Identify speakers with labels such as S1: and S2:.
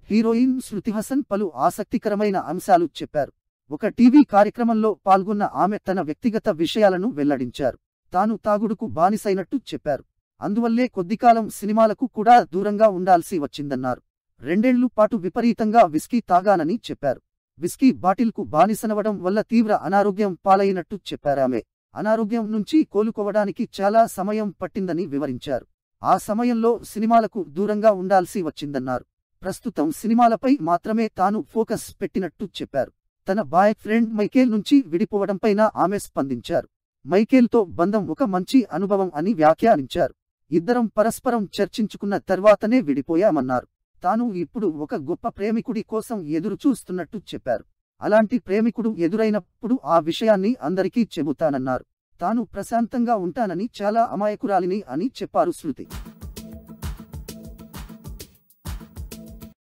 S1: heroine శృతి హాసన్ పలు ఆసక్తికరమైన అంశాలు చెప్పారు ఒక టీవీ కార్యక్రమంలో పాల్గొన్న ఆమె తన వ్యక్తిగత విషయాలను వెల్లడించారు తాను తాగుడుకు బానిసైనట్టు చెప్పారు అందువల్లే కొద్దికాలం సినిమాలకు కూడా దూరంగా ఉండాల్సి వచ్చిందన్నారు రెండేళ్లు పాటు విపరీతంగా విస్కీ తాగానని చెప్పారు విస్కీ బాటిల్కు బానిసనవడం వల్ల తీవ్ర అనారోగ్యం పాలైనట్టు చెప్పారామె అనారోగ్యం నుంచి కోలుకోవడానికి చాలా సమయం పట్టిందని వివరించారు ఆ సమయంలో సినిమాలకు దూరంగా ఉండాల్సి వచ్చిందన్నారు ప్రస్తుతం సినిమాలపై మాత్రమే తాను ఫోకస్ పెట్టినట్టు చెప్పారు తన బాయ్ ఫ్రెండ్ మైకేల్ నుంచి విడిపోవడంపైన ఆమె స్పందించారు మైకేల్తో బంధం ఒక మంచి అనుభవం అని వ్యాఖ్యానించారు ఇద్దరం పరస్పరం చర్చించుకున్న తర్వాతనే విడిపోయామన్నారు తాను ఇప్పుడు ఒక గొప్ప ప్రేమికుడి కోసం ఎదురు చూస్తున్నట్టు చెప్పారు అలాంటి ప్రేమికుడు ఎదురైనప్పుడు ఆ విషయాన్ని అందరికీ చెబుతానన్నారు తాను ప్రశాంతంగా ఉంటానని చాలా అమాయకురాలిని అని చెప్పారు శృతి